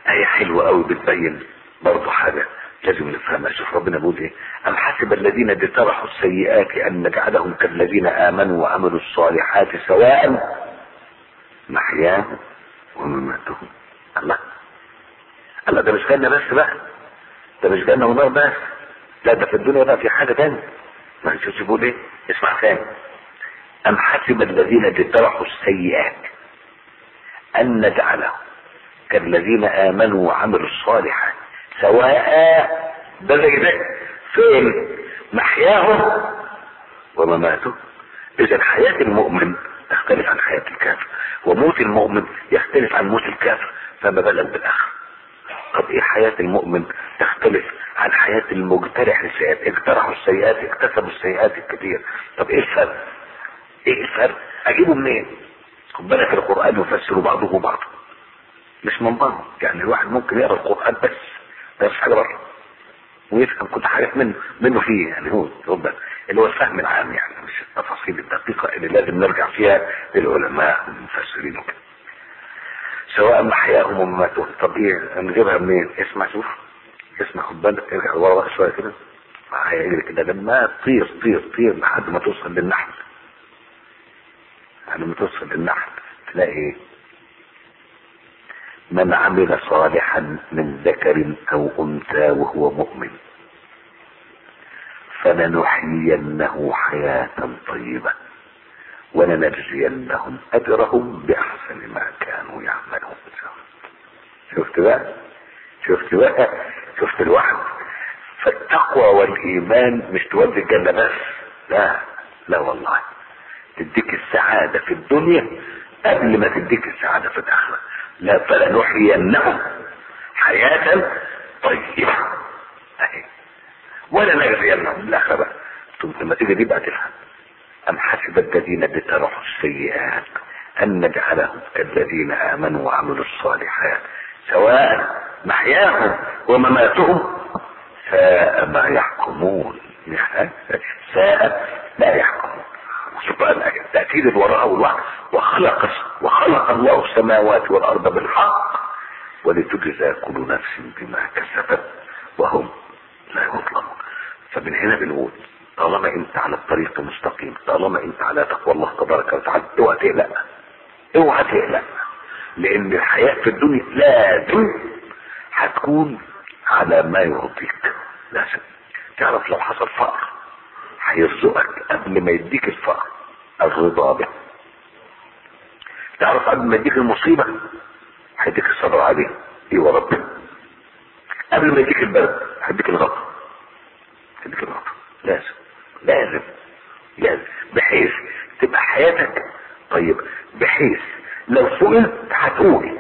آية حلوة قوي بتبين برضه حاجة لازم نفهمها شوف ربنا بيقول ايه أم حسب الذين اجترحوا السيئات أن نجعلهم كالذين آمنوا وعملوا الصالحات سواء محياهم ومماتهم الله الله ده مش جنة بس بقى ده مش جنة ونار بس لا ده في الدنيا بقى في حاجة تانية ما نشوفش بيقول ايه اسمع ثاني أم حسب الذين اجترحوا السيئات أن نجعلهم كالذين آمنوا وعملوا الصالحات سواء ده زي ده فين محياهم ومماتهم إذا حياة المؤمن تختلف عن حياة الكافر وموت المؤمن يختلف عن موت الكافر فما بالك بالآخر طب ايه حياة المؤمن تختلف عن حياة المجترح السيئات اجترحوا السيئات اكتسبوا السيئات الكثير طب ايه الفرق ايه الفرق اجيبه منين خد بالك القرآن يفسر بعضه بعضا مش من بره يعني الواحد ممكن يقرا القرآن بس ما يفهمش حاجة بره ويفهم كل حاجة منه منه فيه يعني هو خد بالك اللي هو الفهم العام يعني مش التفاصيل الدقيقة اللي لازم نرجع فيها للعلماء المفسرين وكده سواء محياهم ومماتهم طب ايه نجيبها منين اسمع شوف اسمع خد بالك ارجع ورا بقى شويه كده معايا يجري كده لما تطير طير طير لحد ما توصل للنحل لما توصل للنحل تلاقي ايه من عمل صالحا من ذكر او انثى وهو مؤمن فلنحيينه حياة طيبة ولنجزينهم اجرهم باحسن ما كانوا يعملون شفت بقى شفت بقى شفت الواحد فالتقوى والايمان مش تودي الجنه بس لا لا والله تديك السعاده في الدنيا قبل ما تديك السعاده في الاخره لا فلنحيينهم حياه طيبه اهي ولا نجزينهم الاخره بقى لما تيجي دي بقى تفهم أم حسب الذين اجترحوا السيئات أن نجعلهم كالذين آمنوا وعملوا الصالحات سواء محياهم ومماتهم ساء ما يحكمون ساء لا يحكمون شوف بقى التأكيد اللي وراء والوعد وخلق وخلق الله السماوات والأرض بالحق ولتجزى كل نفس بما كسبت وهم لا يظلمون فمن هنا بنقول طالما انت على الطريق المستقيم طالما انت على تقوى الله تبارك وتعالى اوعى تقلق اوعى تقلق لان الحياة في الدنيا لازم هتكون على ما يرضيك لازم تعرف لو حصل فقر هيرزقك قبل ما يديك الفقر الرضا به تعرف قبل ما يديك المصيبة هيديك الصبر عليه ايه وربنا قبل ما يديك البلد هيديك الغضب هيديك الغضب لازم لازم لازم بحيث تبقى حياتك طيبة بحيث لو سئلت هتقول